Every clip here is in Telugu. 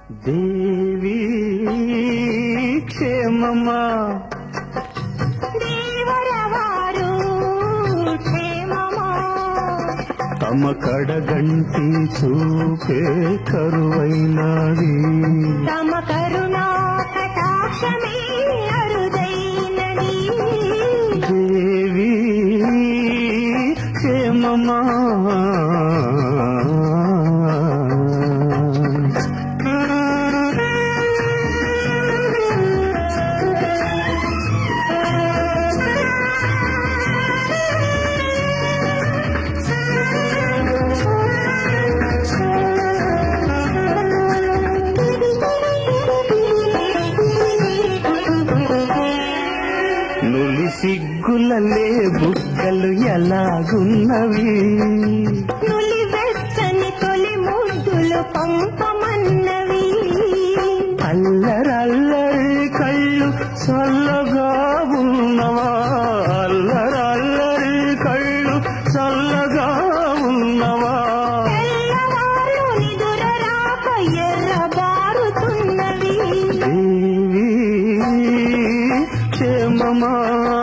దేవి క్షేమమా దేవరవారు క్షేమమా తమ కడగంటి చూపే కరువైనది తమ కరుణా కటాక్షమే అరుదైనది దేవి క్షేమమా నులి సిగ్గులలే బుగ్గలు ఎలాగున్నవి నులి వెచ్చని తొలి ముద్దులు పంపమన్నవి అల్లరల్లరి కళ్ళు చల్లగా ఉన్నవా అల్లరల్లరి కళ్ళు చల్లగా ఉన్నవా తెల్లవారు నిదుర రాక ఎర్రబారుతున్నవి దేవి క్షేమమా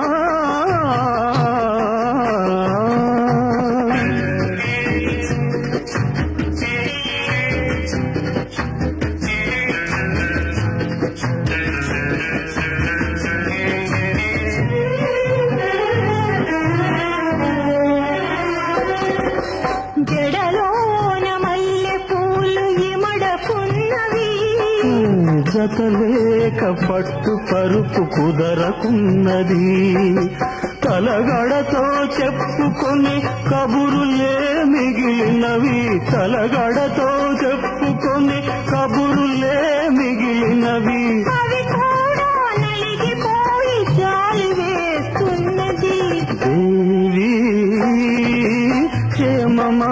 జడలోన మల్లె పూలు ఇమడకున్నవి జతలేక పట్టు పరుపు కుదరకున్నది తలగడతో చెప్పుకొని కబురులే మిగిలినవి తలగడతో చెప్పుకొని కబురులే మిగిలినవి అవి కూడా నలిగిపోయి జాలి వేస్తున్నది దేవి క్షేమమా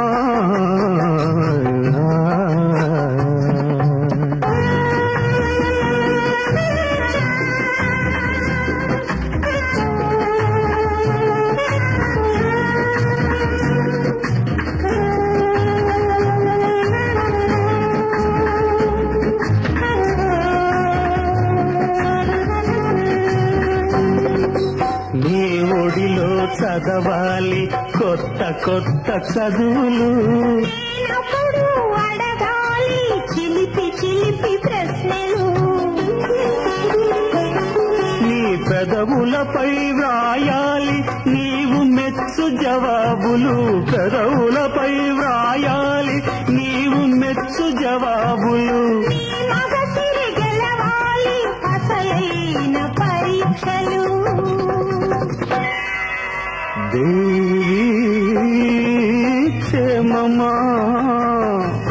నీ ఒడిలో చదవాలి కొత్త కొత్త చదువులు నేనప్పుడు అడగాలి చిలిపి చిలిపి ప్రశ్నలు నీ పెదవులపై వ్రాయాలి నీవు మెచ్చు జవాబులు పెదవులపై వ్రాయాలి నీవు మెచ్చు జవాబులు నీ మగసిరి గెలవాలి అసలైన పరీక్షలు దేవి క్షేమమా